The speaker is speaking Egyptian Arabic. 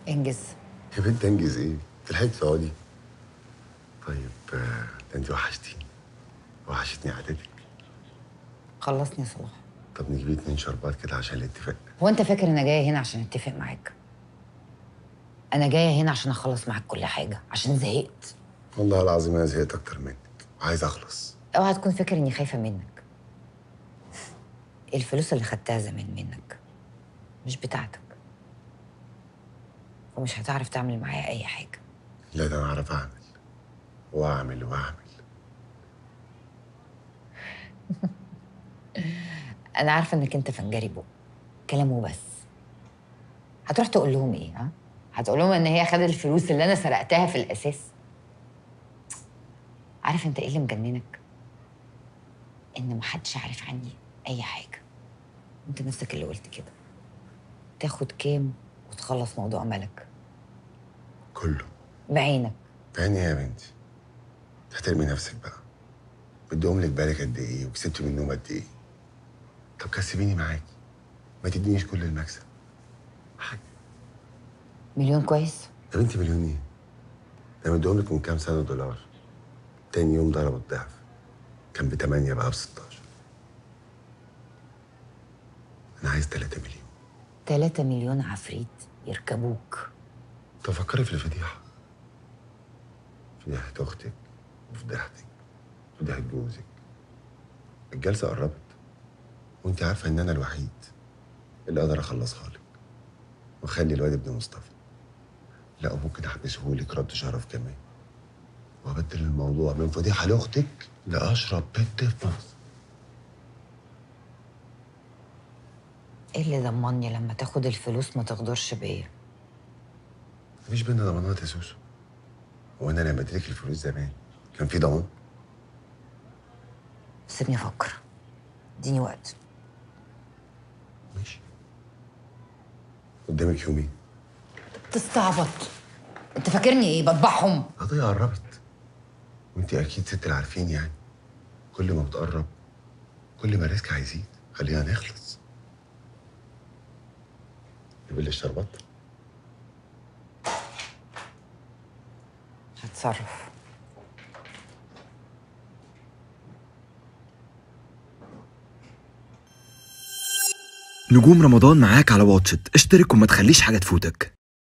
انجز يا بنت انجز ايه؟ تلحقي تقعدي طيب آه، ده انت وحشتيني وحشتني قعدتك خلصني يا صلاح طب نجيب اتنين شربات كده عشان الاتفاق هو انت فاكر انا جايه هنا عشان اتفق معاك انا جايه هنا عشان اخلص معاك كل حاجه عشان زهقت والله العظيم انا زهقت اكتر منك وعايز اخلص اوعى تكون فاكر اني خايفه منك الفلوس اللي خدتها زمان منك مش بتاعتك ومش هتعرف تعمل معايا اي حاجه لا ده انا اعرف اعمل واعمل واعمل انا عارفه انك انت فنجري بق كلام وبس هتروح تقول لهم ايه ها هتقول لهم ان هي خدت الفلوس اللي انا سرقتها في الاساس عارف انت ايه اللي مجننك ان محدش عارف عني اي حاجه انت نفسك اللي قلت كده تاخد كام وتخلص موضوع ملك كله بعينك تاني يا بنتي تحترمي نفسك بقى بدهم لك بالك قد ايه وكسبت منهم قد ايه طب كسبيني معاكي ما تدينيش كل المكسب حاجه مليون كويس يا بنتي مليون ايه ده مديهم لك من كام سنه دولار تاني يوم ضربوا الضعف كان ب 8 بقى ب 16 انا عايز 3 مليون 3 مليون عفريت يركبوك طب فكري في الفضيحه فضيحه اختك وفضيحتك فضيحه جوزك الجلسه قربت وانت عارفه ان انا الوحيد اللي اقدر اخلصها لك واخلي الواد ابن مصطفى لا وممكن احبسه لك رد شرف كمان وابدل الموضوع من فضيحه لاختك لاشرب بنت في مصر ايه اللي ضمني لما تاخد الفلوس ما تغدرش بيا مفيش بينا ضمانات يا سوسو هو انا لما اديتك الفلوس زمان كان في ضمان سيبني افكر اديني وقت ماشي قدامك يومين تستعبط انت فاكرني ايه بذبحهم القضية قربت وانت اكيد ست العارفين يعني كل ما بتقرب كل ما الريسك هيزيد خلينا نخلص جيب لي الشربات هتصرف نجوم رمضان معاك على واتشت اشترك وما تخليش حاجة تفوتك